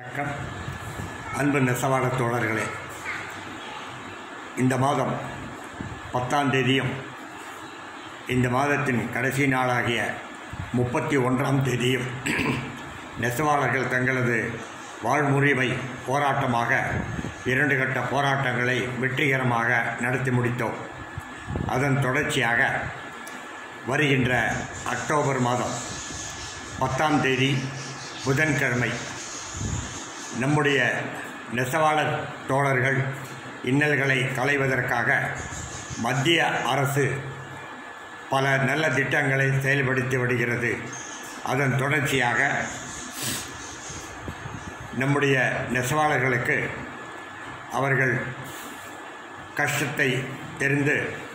வணக்கம் அன்பு நெசவாளர் தோழர்களே இந்த மாதம் பத்தாம் தேதியும் இந்த மாதத்தின் கடைசி நாளாகிய முப்பத்தி ஒன்றாம் தேதியும் நெசவாளர்கள் தங்களது வாழ்முறிவை போராட்டமாக இரண்டு கட்ட போராட்டங்களை வெற்றிகரமாக நடத்தி முடித்தோம் அதன் தொடர்ச்சியாக வருகின்ற அக்டோபர் மாதம் பத்தாம் தேதி புதன்கிழமை நம்முடைய நெசவாளர் தோழர்கள் இன்னல்களை களைவதற்காக மத்திய அரசு பல நல்ல திட்டங்களை செயல்படுத்தி வருகிறது அதன் தொடர்ச்சியாக நம்முடைய நெசவாளர்களுக்கு அவர்கள் கஷ்டத்தை தெரிந்து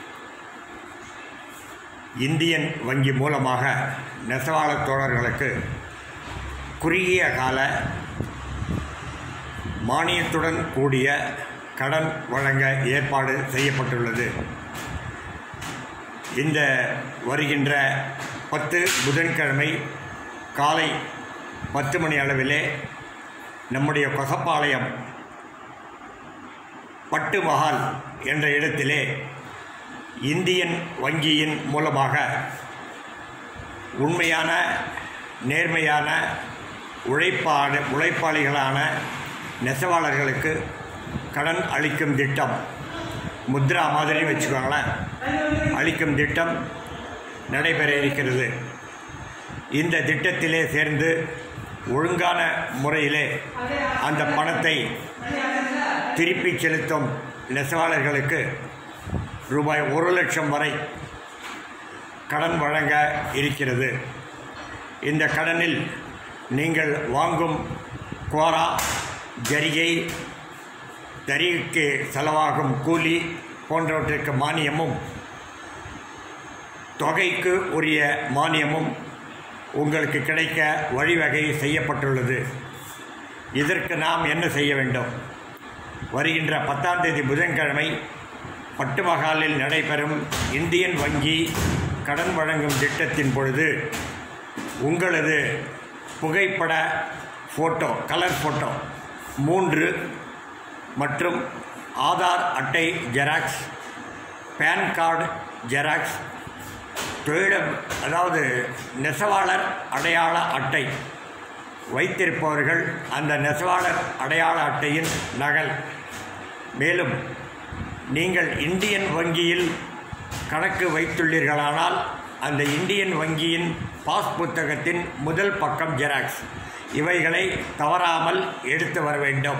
இந்தியன் வங்கி மூலமாக நெசவாளர் தோழர்களுக்கு குறுகிய கால மானியத்துடன் கூடிய கடன் வழங்க ஏற்பாடு செய்யப்பட்டுள்ளது இந்த வருகின்ற பத்து புதன்கிழமை காலை பத்து மணி அளவிலே நம்முடைய கொசப்பாளையம் பட்டு மஹால் என்ற இடத்திலே இந்தியன் வங்கியின் மூலமாக உண்மையான நேர்மையான உழைப்பாடு உழைப்பாளிகளான நெசவாளர்களுக்கு கடன் அளிக்கும் திட்டம் முத்ரா மாதிரி வச்சுக்கோங்களேன் அளிக்கும் திட்டம் நடைபெற இருக்கிறது இந்த திட்டத்திலே சேர்ந்து ஒழுங்கான முறையிலே அந்த பணத்தை திருப்பி செலுத்தும் நெசவாளர்களுக்கு ரூபாய் ஒரு லட்சம் வரை கடன் வழங்க இருக்கிறது இந்த கடனில் நீங்கள் வாங்கும் கோரா ஜரிகை தறிக்கு செலவாகும் கூலி போன்றவற்றிற்கு மானியமும் தொகைக்கு உரிய மானியமும் உங்களுக்கு கிடைக்க வழிவகை செய்யப்பட்டுள்ளது இதற்கு நாம் என்ன செய்ய வேண்டும் வருகின்ற பத்தாம் தேதி புதன்கிழமை பட்டுமகாலில் நடைபெறும் இந்தியன் வங்கி கடன் வழங்கும் திட்டத்தின் பொழுது உங்களது புகைப்பட ஃபோட்டோ கலர் ஃபோட்டோ மூன்று மற்றும் ஆதார் அட்டை ஜெராக்ஸ் பேன் கார்டு ஜெராக்ஸ் தொழில அதாவது நெசவாளர் அடையாள அட்டை வைத்திருப்பவர்கள் அந்த நெசவாளர் அடையாள அட்டையின் நகல் மேலும் நீங்கள் இந்தியன் வங்கியில் கணக்கு வைத்துள்ளீர்களானால் அந்த இந்தியன் வங்கியின் பாஸ் புத்தகத்தின் முதல் பக்கம் ஜெராக்ஸ் இவைகளை தவறாமல் எடுத்து வர வேண்டும்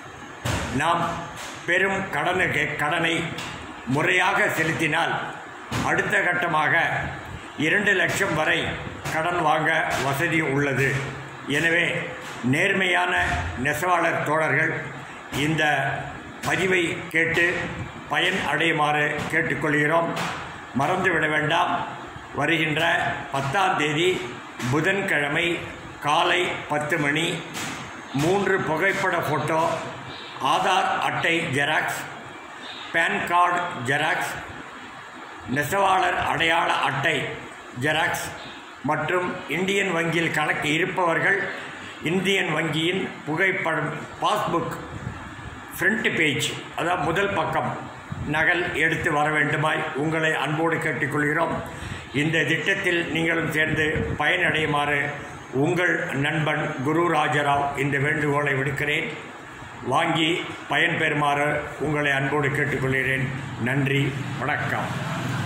நாம் பெரும் கடனுக்கு கடனை முறையாக செலுத்தினால் அடுத்த கட்டமாக இரண்டு லட்சம் வரை கடன் வாங்க வசதி உள்ளது எனவே நேர்மையான நெசவாளர் தோழர்கள் இந்த பதிவை கேட்டு பயன் அடையுமாறு கேட்டுக்கொள்கிறோம் மறந்துவிட வேண்டாம் வருகின்ற பத்தாம் தேதி புதன்கிழமை காலை பத்து மணி மூன்று புகைப்பட ஃபோட்டோ ஆதார் அட்டை ஜெராக்ஸ் பேன் கார்டு ஜெராக்ஸ் நெசவாளர் அடையாள அட்டை ஜெராக்ஸ் மற்றும் இந்தியன் வங்கியில் கணக்கு இருப்பவர்கள் இந்தியன் வங்கியின் புகைப்படம் பாஸ்புக் ஃப்ரண்ட் பேஜ் அதாவது முதல் பக்கம் நகல் எடுத்து வர வேண்டுமாய் உங்களை அன்போடு கேட்டுக்கொள்கிறோம் இந்த திட்டத்தில் நீங்களும் சேர்ந்து பயனடையுமாறு உங்கள் நண்பன் குரு ராஜராவ் இந்த வேண்டுகோளை விடுக்கிறேன் வாங்கி பயன்பெறுமாறு உங்களை அன்போடு கேட்டுக்கொள்கிறேன் நன்றி வணக்கம்